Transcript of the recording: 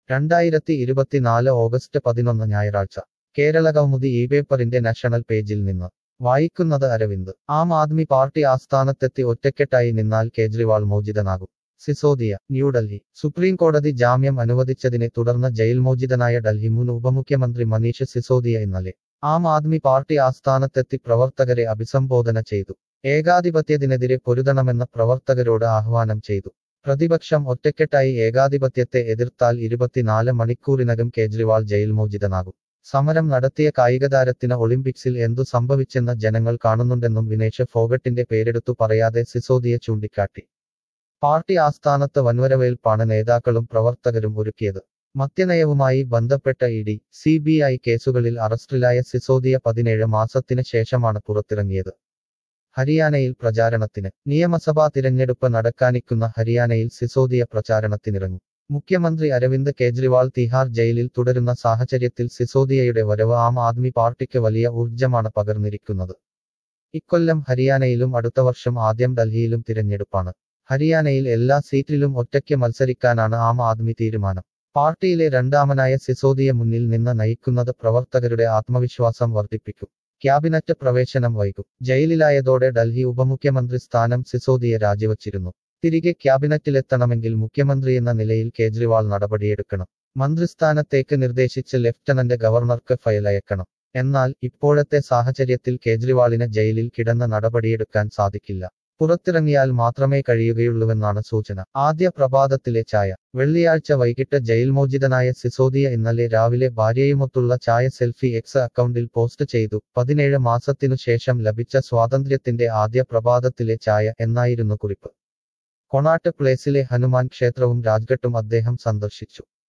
രണ്ടായിരത്തി ഇരുപത്തിനാല് ഓഗസ്റ്റ് പതിനൊന്ന് ഞായറാഴ്ച കേരളകൗമുദി ഈ പേപ്പറിന്റെ നാഷണൽ പേജിൽ നിന്ന് വായിക്കുന്നത് അരവിന്ദ് ആം ആദ്മി പാർട്ടി ആസ്ഥാനത്തെത്തി ഒറ്റക്കെട്ടായി നിന്നാൽ കേജ്രിവാൾ മോചിതനാകും സിസോദിയ ന്യൂഡൽഹി സുപ്രീം കോടതി ജാമ്യം അനുവദിച്ചതിനെ തുടർന്ന് ജയിൽ മോചിതനായ ഡൽഹി മുൻ ഉപമുഖ്യമന്ത്രി മനീഷ് സിസോദിയ ഇന്നലെ ആം ആദ്മി പാർട്ടി ആസ്ഥാനത്തെത്തി പ്രവർത്തകരെ അഭിസംബോധന ചെയ്തു ഏകാധിപത്യത്തിനെതിരെ പൊരുതണമെന്ന് പ്രവർത്തകരോട് ആഹ്വാനം ചെയ്തു പ്രതിപക്ഷം ഒറ്റക്കെട്ടായി ഏകാധിപത്യത്തെ എതിർത്താൽ ഇരുപത്തിനാല് മണിക്കൂറിനകം കേജ്രിവാൾ ജയിൽ മോചിതനാകും സമരം നടത്തിയ കായികതാരത്തിന് ഒളിമ്പിക്സിൽ എന്തു സംഭവിച്ചെന്ന് ജനങ്ങൾ കാണുന്നുണ്ടെന്നും വിനേഷ് ഫോഗട്ടിന്റെ പേരെടുത്തു പറയാതെ സിസോദിയെ ചൂണ്ടിക്കാട്ടി പാർട്ടി ആസ്ഥാനത്ത് വൻവരവേൽപ്പാണ് നേതാക്കളും പ്രവർത്തകരും ഒരുക്കിയത് മദ്യനയവുമായി ബന്ധപ്പെട്ട E D C B I കേസുകളിൽ അറസ്റ്റിലായ സിസോദിയ പതിനേഴ് മാസത്തിന് ശേഷമാണ് പുറത്തിറങ്ങിയത് ഹരിയാനയിൽ പ്രചാരണത്തിന് നിയമസഭാ തിരഞ്ഞെടുപ്പ് നടക്കാനിക്കുന്ന ഹരിയാനയിൽ സിസോദിയ പ്രചാരണത്തിനിറങ്ങും മുഖ്യമന്ത്രി അരവിന്ദ് കേജ്രിവാൾ തിഹാർ ജയിലിൽ തുടരുന്ന സാഹചര്യത്തിൽ സിസോദിയയുടെ വരവ് ആം ആദ്മി പാർട്ടിക്ക് വലിയ ഊർജമാണ് പകർന്നിരിക്കുന്നത് ഇക്കൊല്ലം ഹരിയാനയിലും അടുത്ത വർഷം ആദ്യം ഡൽഹിയിലും തിരഞ്ഞെടുപ്പാണ് ഹരിയാനയിൽ എല്ലാ സീറ്റിലും ഒറ്റയ്ക്ക് മത്സരിക്കാനാണ് ആം ആദ്മി തീരുമാനം പാർട്ടിയിലെ രണ്ടാമനായ സിസോദിയ മുന്നിൽ നിന്ന് നയിക്കുന്നത് പ്രവർത്തകരുടെ ആത്മവിശ്വാസം വർദ്ധിപ്പിക്കും ക്യാബിനറ്റ് പ്രവേശനം വൈകും ജയിലിലായതോടെ ഡൽഹി ഉപമുഖ്യമന്ത്രി സ്ഥാനം സിസോദിയ രാജിവച്ചിരുന്നു തിരികെ ക്യാബിനറ്റിലെത്തണമെങ്കിൽ മുഖ്യമന്ത്രിയെന്ന നിലയിൽ കേജ്രിവാൾ നടപടിയെടുക്കണം മന്ത്രിസ്ഥാനത്തേക്ക് നിർദ്ദേശിച്ച് ലഫ്റ്റനന്റ് ഗവർണർക്ക് ഫയൽ അയക്കണം എന്നാൽ ഇപ്പോഴത്തെ സാഹചര്യത്തിൽ കേജ്രിവാളിന് ജയിലിൽ കിടന്ന് നടപടിയെടുക്കാൻ സാധിക്കില്ല പുറത്തിറങ്ങിയാൽ മാത്രമേ കഴിയുകയുള്ളൂവെന്നാണ് സൂചന ആദ്യ പ്രഭാതത്തിലെ ചായ വെള്ളിയാഴ്ച വൈകിട്ട് ജയിൽ മോചിതനായ സിസോദിയ ഇന്നലെ രാവിലെ ഭാര്യയുമൊത്തുള്ള ചായ സെൽഫി എക്സ് അക്കൗണ്ടിൽ പോസ്റ്റ് ചെയ്തു പതിനേഴ് മാസത്തിനു ശേഷം ലഭിച്ച സ്വാതന്ത്ര്യത്തിന്റെ ആദ്യ പ്രഭാതത്തിലെ ചായ എന്നായിരുന്നു കുറിപ്പ് കൊണാട്ട് പ്ലേസിലെ ഹനുമാൻ ക്ഷേത്രവും രാജ്ഘട്ടും അദ്ദേഹം സന്ദർശിച്ചു